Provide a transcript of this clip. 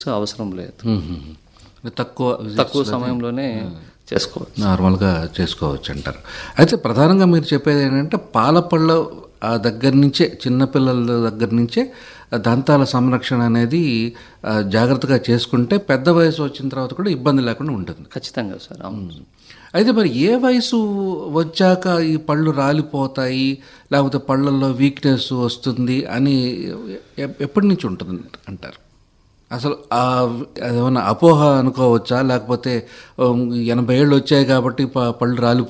అవసరం లేదు మ్మ్. తక్కువ తక్కువ సమయంలోనే చేసుకోవచ్చు నార్మల్గా చేసుకోవచ్చు అంటారు అయితే ప్రధానంగా మీరు చెప్పేది ఏంటంటే పాల పళ్ళ ఆ దగ్గర నుంచే చిన్నపిల్లల దగ్గర నుంచే ఆ దంతాల సంరక్షణ అనేది ఆ, జాగ్రత్తగా చేసుకుంటే పెద్ద వయసు వచ్చిన తర్వాత కూడా ఇబ్బంది లేకుండా ఉంటుంది ఖచ్చితంగా సార్ అవును అయితే మరి ఏ వయసు వచ్చాక ఈ పళ్ళు రాలిపోతాయి లేకపోతే పళ్ళల్లో వీక్నెస్ వస్తుంది అని ఎ- ఎప్పటి నుంచి ఉంటుంది అంటారు అసలు ఆ అదేమన్నా అపోహ అనుకోవచ్చా లేకపోతే ఉమ్, ఎనభై ఏళ్ళు వచ్చాయి కాబట్టి ప- పళ్ళు రాలి